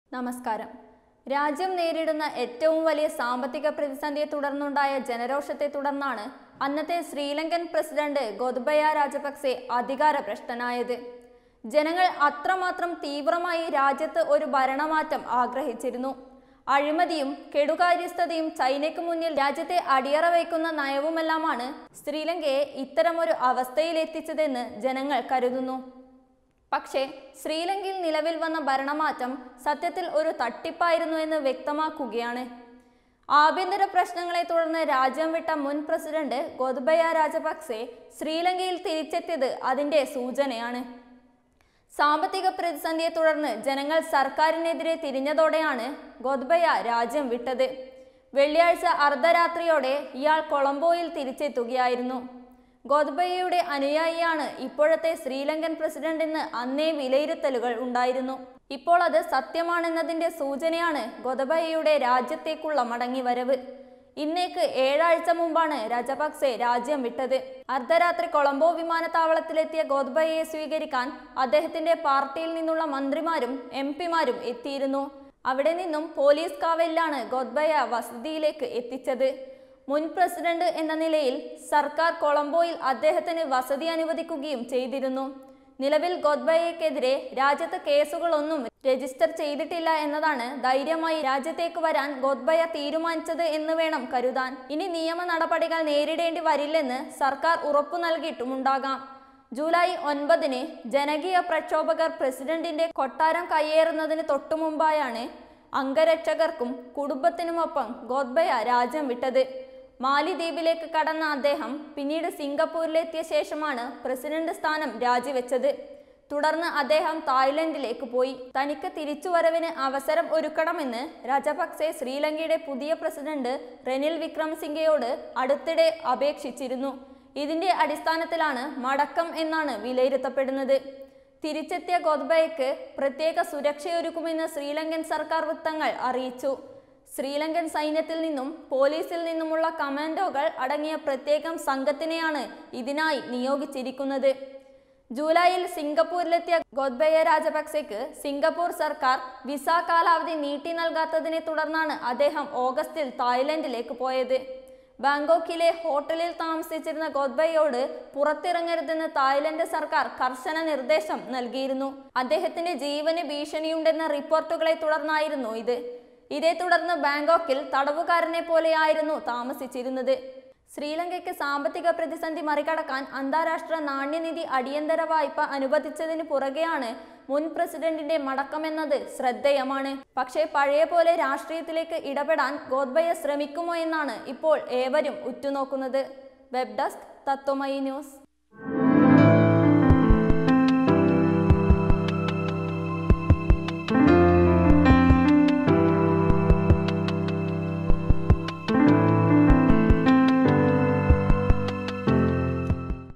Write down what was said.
നമസ്കാരം രാജ്യം നേരിടുന്ന ഏറ്റവും വലിയ സാമ്പത്തിക പ്രതിസന്ധിയെ തുടർന്നുണ്ടായ ജനരോഷത്തെ തുടർന്നാണ് അന്നത്തെ ശ്രീലങ്കൻ പ്രസിഡന്റ് ഗോതബയ രാജപക്സെ അധികാരഭ്രഷ്ടനായത് ജനങ്ങൾ അത്രമാത്രം തീവ്രമായി രാജ്യത്ത് ഒരു ഭരണമാറ്റം ആഗ്രഹിച്ചിരുന്നു അഴിമതിയും കെടുകാര്യസ്ഥതയും ചൈനയ്ക്ക് മുന്നിൽ രാജ്യത്തെ അടിയറ വയ്ക്കുന്ന നയവുമെല്ലാമാണ് ശ്രീലങ്കയെ ഇത്തരമൊരു അവസ്ഥയിലെത്തിച്ചതെന്ന് ജനങ്ങൾ കരുതുന്നു പക്ഷേ ശ്രീലങ്കയിൽ നിലവിൽ വന്ന ഭരണമാറ്റം സത്യത്തിൽ ഒരു തട്ടിപ്പായിരുന്നു എന്ന് വ്യക്തമാക്കുകയാണ് ആഭ്യന്തര പ്രശ്നങ്ങളെ തുടർന്ന് രാജ്യം വിട്ട മുൻ പ്രസിഡന്റ് ഗോതബയ രാജപക്സെ ശ്രീലങ്കയിൽ തിരിച്ചെത്തിയത് അതിന്റെ സൂചനയാണ് സാമ്പത്തിക പ്രതിസന്ധിയെ തുടർന്ന് ജനങ്ങൾ സർക്കാരിനെതിരെ തിരിഞ്ഞതോടെയാണ് ഗോതബയ രാജ്യം വിട്ടത് വെള്ളിയാഴ്ച അർദ്ധരാത്രിയോടെ ഇയാൾ കൊളംബോയിൽ തിരിച്ചെത്തുകയായിരുന്നു ഗോതബയയുടെ അനുയായിയാണ് ഇപ്പോഴത്തെ ശ്രീലങ്കൻ പ്രസിഡന്റ് എന്ന് അന്നേ വിലയിരുത്തലുകൾ ഉണ്ടായിരുന്നു ഇപ്പോൾ അത് സത്യമാണെന്നതിന്റെ സൂചനയാണ് ഗോതബയയുടെ രാജ്യത്തേക്കുള്ള മടങ്ങിവരവ് ഇന്നേക്ക് ഏഴാഴ്ച മുമ്പാണ് രാജപക്സെ രാജ്യം വിട്ടത് അർദ്ധരാത്രി കൊളംബോ വിമാനത്താവളത്തിലെത്തിയ ഗോതബയയെ സ്വീകരിക്കാൻ അദ്ദേഹത്തിന്റെ പാർട്ടിയിൽ നിന്നുള്ള മന്ത്രിമാരും എം പിമാരും എത്തിയിരുന്നു അവിടെ നിന്നും പോലീസ് കാവലിലാണ് ഗോദ്ബയ വസതിയിലേക്ക് എത്തിച്ചത് മുൻ പ്രസിഡന്റ് എന്ന നിലയിൽ സർക്കാർ കൊളംബോയിൽ അദ്ദേഹത്തിന് വസതി അനുവദിക്കുകയും ചെയ്തിരുന്നു നിലവിൽ ഗോദ്ബയക്കെതിരെ രാജ്യത്ത് കേസുകളൊന്നും രജിസ്റ്റർ ചെയ്തിട്ടില്ല എന്നതാണ് ധൈര്യമായി രാജ്യത്തേക്ക് വരാൻ ഗോദ്ബയ തീരുമാനിച്ചത് എന്ന് വേണം കരുതാൻ ഇനി നിയമ നടപടികൾ നേരിടേണ്ടി വരില്ലെന്ന് സർക്കാർ ഉറപ്പു നൽകിയിട്ടുമുണ്ടാകാം ജൂലൈ ഒൻപതിന് ജനകീയ പ്രക്ഷോഭകർ പ്രസിഡന്റിന്റെ കൊട്ടാരം കയ്യേറുന്നതിന് തൊട്ടുമുമ്പായാണ് അംഗരക്ഷകർക്കും കുടുംബത്തിനുമൊപ്പം ഗോദ്ബയ രാജ്യം വിട്ടത് മാലിദ്വീപിലേക്ക് കടന്ന അദ്ദേഹം പിന്നീട് സിംഗപ്പൂരിലെത്തിയ ശേഷമാണ് പ്രസിഡന്റ് സ്ഥാനം രാജിവെച്ചത് തുടർന്ന് അദ്ദേഹം തായ്ലൻഡിലേക്ക് പോയി തനിക്ക് തിരിച്ചുവരവിന് അവസരം ഒരുക്കണമെന്ന് രാജപക്സെ ശ്രീലങ്കയുടെ പുതിയ പ്രസിഡന്റ് റെനിൽ വിക്രമസിംഗയോട് അടുത്തിടെ അപേക്ഷിച്ചിരുന്നു ഇതിന്റെ അടിസ്ഥാനത്തിലാണ് മടക്കം എന്നാണ് വിലയിരുത്തപ്പെടുന്നത് തിരിച്ചെത്തിയ ഗോദ്ബയക്ക് പ്രത്യേക സുരക്ഷയൊരുക്കുമെന്ന് ശ്രീലങ്കൻ സർക്കാർ വൃത്തങ്ങൾ അറിയിച്ചു ശ്രീലങ്കൻ സൈന്യത്തിൽ നിന്നും പോലീസിൽ നിന്നുമുള്ള കമാൻഡോകൾ അടങ്ങിയ പ്രത്യേകം സംഘത്തിനെയാണ് ഇതിനായി നിയോഗിച്ചിരിക്കുന്നത് ജൂലൈയിൽ സിംഗപ്പൂരിലെത്തിയ ഗോദ്ബയ രാജപക്സെക്ക് സിംഗപ്പൂർ സർക്കാർ വിസ കാലാവധി നീട്ടി നൽകാത്തതിനെ തുടർന്നാണ് അദ്ദേഹം ഓഗസ്റ്റിൽ തായ്ലൻഡിലേക്ക് പോയത് ബാങ്കോക്കിലെ ഹോട്ടലിൽ താമസിച്ചിരുന്ന ഗോദ്ബയോട് പുറത്തിറങ്ങരുതെന്ന് തായ്ലൻഡ് സർക്കാർ കർശന നിർദ്ദേശം നൽകിയിരുന്നു അദ്ദേഹത്തിന്റെ ജീവന് ഭീഷണിയുണ്ടെന്ന റിപ്പോർട്ടുകളെ തുടർന്നായിരുന്നു ഇത് ഇതേ തുടർന്ന് ബാങ്കോക്കിൽ തടവുകാരനെ പോലെയായിരുന്നു താമസിച്ചിരുന്നത് ശ്രീലങ്കയ്ക്ക് സാമ്പത്തിക പ്രതിസന്ധി മറികടക്കാൻ അന്താരാഷ്ട്ര നാണ്യനിധി അടിയന്തര വായ്പ അനുവദിച്ചതിന് പുറകെയാണ് മുൻ പ്രസിഡന്റിന്റെ മടക്കമെന്നത് ശ്രദ്ധേയമാണ് പക്ഷേ പഴയ പോലെ രാഷ്ട്രീയത്തിലേക്ക് ഇടപെടാൻ ഗോദ്ബയ ശ്രമിക്കുമോ എന്നാണ് ഇപ്പോൾ ഏവരും ഉറ്റുനോക്കുന്നത് വെബ് ഡെസ്ക് തത്വമയി ന്യൂസ്